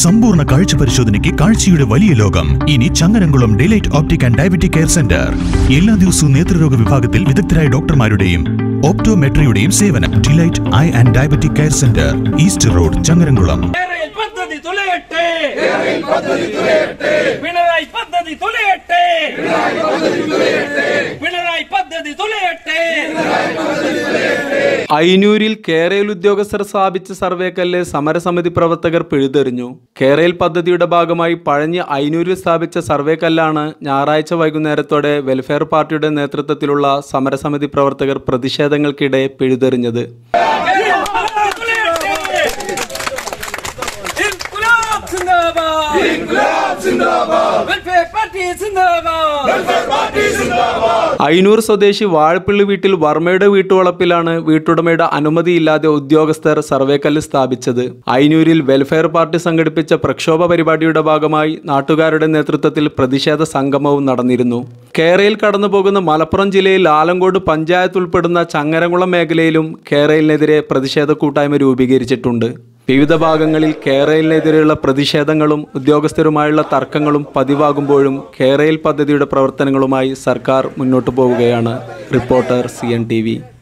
സമ്പൂർണ്ണ കാഴ്ച പരിശോധനയ്ക്ക് കാഴ്ചയുടെ വലിയ ലോകം ഇനി Changaramkulam delight optic and diabetic care centre എല്ലാ ദിവസവും നേത്രരോഗ വിഭാഗത്തിൽ വിദഗ്ധരായ ഡോക്ടർമാരുടെയും ഓപ്റ്റോമെട്രിയുടെയും സേവനം delight eye and diabetic care centre east road Changaramkulam കേരയിൽ പദ്ധതി തുലയട്ടെ പിണറായി പദ്ധതി തുലയട്ടെ പിണറായി പദ്ധതി തുലയട്ടെ ഐനൂരിൽ കേരയിൽ ഉദ്യോഗസ്ഥർ സ്ഥാപിച്ച സർവേക്കല്ല് സമരസമിതി പ്രവർത്തകർ പിഴുതെറിഞ്ഞു കേരയിൽ പദ്ധതിയുടെ ഭാഗമായി പഴഞ്ഞ് ഐനൂരിൽ സ്ഥാപിച്ച സർവേക്കല്ലാണ് ഞായറാഴ്ച വൈകുന്നേരത്തോടെ വെൽഫെയർ പാർട്ടിയുടെ നേതൃത്വത്തിലുള്ള സമരസമിതി പ്രവർത്തകർ പ്രതിഷേധങ്ങൾക്കിടെ പിഴുതെറിഞ്ഞത് ഇൻകുലാബ് സിന്ദാബാദ് ഇൻകുലാബ് സിന്ദാബാദ് വെൽഫെയർ പാർട്ടി സിന്ദാബാദ് വെൽഫെയർ പാർട്ടി സിന്ദാബാദ് ഐനൂർ സ്വദേശി വാഴപ്പിള്ളി വീട്ടിൽ വർമ്മയുടെ വീട്ടുവളപ്പിലാണ് വീട്ടുടമയുടെ അനുമതിയില്ലാതെ ഉദ്യോഗസ്ഥർ സർവേക്കല്ല് സ്ഥാപിച്ചത് ഐനൂരിൽ വെൽഫെയർ പാർട്ടി സംഘടിപ്പിച്ച പ്രക്ഷോഭ പരിപാടിയുടെ ഭാഗമായി നാട്ടുകാരുടെ നേതൃത്വത്തിൽ പ്രതിഷേധ സംഗമവും നടന്നിരുന്നു കേരയിൽ കടന്നുപോകുന്ന മലപ്പുറം ജില്ലയിൽ ആലങ്കോട് പഞ്ചായത്ത് ഉൾപ്പെടുന്ന ചങ്ങരംകുളം മേഖലയിലും കേരളിനെതിരെ പ്രതിഷേധ കൂട്ടായ്മ രൂപീകരിച്ചിട്ടുണ്ട് വിവിധ ഭാഗങ്ങളിൽ കേരളിനെതിരെയുള്ള പ്രതിഷേധങ്ങളും ഉദ്യോഗസ്ഥരുമായുള്ള തർക്കങ്ങളും പതിവാകുമ്പോഴും കേരയിൽ പദ്ധതിയുടെ പ്രവർത്തനങ്ങളുമായി സർക്കാർ മുന്നോട്ടു പോവുകയാണ് റിപ്പോർട്ടർ സി